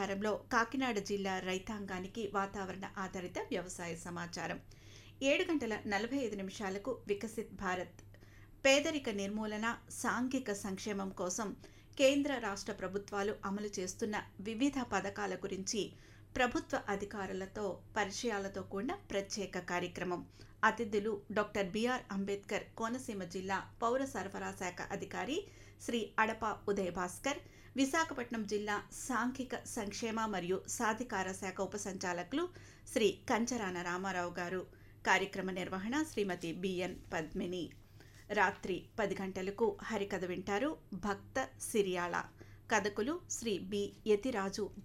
ప్రచారంలో కాకినాడ జిల్లా రైతాంగానికి వాతావరణ ఆధారిత వ్యవసాయ సమాచారం ఏడు గంటల నలభై ఐదు నిమిషాలకు వికసిత్ భారత్ పేదరిక నిర్మూలన సాంఘిక సంక్షేమం కోసం కేంద్ర రాష్ట్ర ప్రభుత్వాలు అమలు చేస్తున్న వివిధ పథకాల గురించి ప్రభుత్వ అధికారులతో పరిచయాలతో కూడిన ప్రత్యేక కార్యక్రమం అతిథులు డాక్టర్ బిఆర్ అంబేద్కర్ కోనసీమ జిల్లా పౌర సరఫరా శాఖ అధికారి శ్రీ అడప ఉదయ్ భాస్కర్ విశాఖపట్నం జిల్లా సాంఘిక సంక్షేమ మరియు సాధికార శాఖ ఉప సంచాలకులు శ్రీ కంచరాన రామారావు గారు కార్యక్రమ నిర్వహణ శ్రీమతి బిఎన్ పద్మిని రాత్రి పది గంటలకు హరికథ వింటారు భక్త సిరియాళ కథకులు శ్రీ బి యతిరాజు